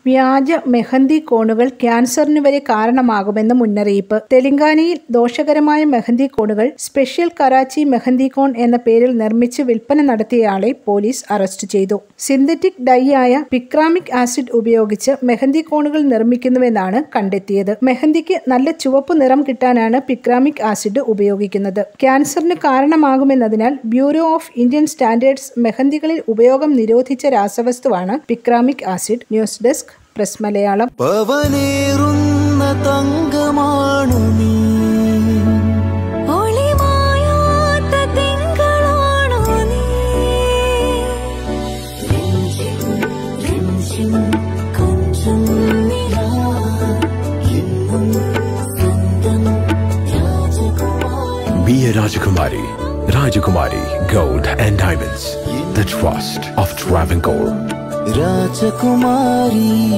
വ്യാജ മെഹന്തി കോണുകൾ ക്യാൻസറിന് വരെ കാരണമാകുമെന്ന് മുന്നറിയിപ്പ് തെലങ്കാനയിൽ ദോഷകരമായ മെഹന്തി കോണുകൾ സ്പെഷ്യൽ കറാച്ചി മെഹന്തി കോൺ എന്ന പേരിൽ നിർമ്മിച്ച് വിൽപ്പന നടത്തിയയാളെ പോലീസ് അറസ്റ്റ് ചെയ്തു സിന്തറ്റിക് ഡൈ ആയ പിക്രാമിക് ആസിഡ് ഉപയോഗിച്ച് മെഹന്തി കോണുകൾ നിർമ്മിക്കുന്നുവെന്നാണ് കണ്ടെത്തിയത് മെഹന്തിക്ക് നല്ല ചുവപ്പ് നിറം കിട്ടാനാണ് പിക്രാമിക് ആസിഡ് ഉപയോഗിക്കുന്നത് ക്യാൻസറിന് കാരണമാകുമെന്നതിനാൽ ബ്യൂറോ ഓഫ് ഇന്ത്യൻ സ്റ്റാൻഡേർഡ്സ് മെഹന്തികളിൽ ഉപയോഗം നിരോധിച്ച രാസവസ്തുവാണ് picramic acid news desk press Malayalam പവനേറുന്ന തങ്കമാണു നീ ഒളിമായാത്ത തിങ്കളാണോ നീ രഞ്ജിം കൊഞ്ചും നിലാ എന്നും സ്വന്തം രാജകുമാരി Be a Rajakumari. Rajakumari Gold and Diamonds. The trust of Travancore. രാജകുമാരി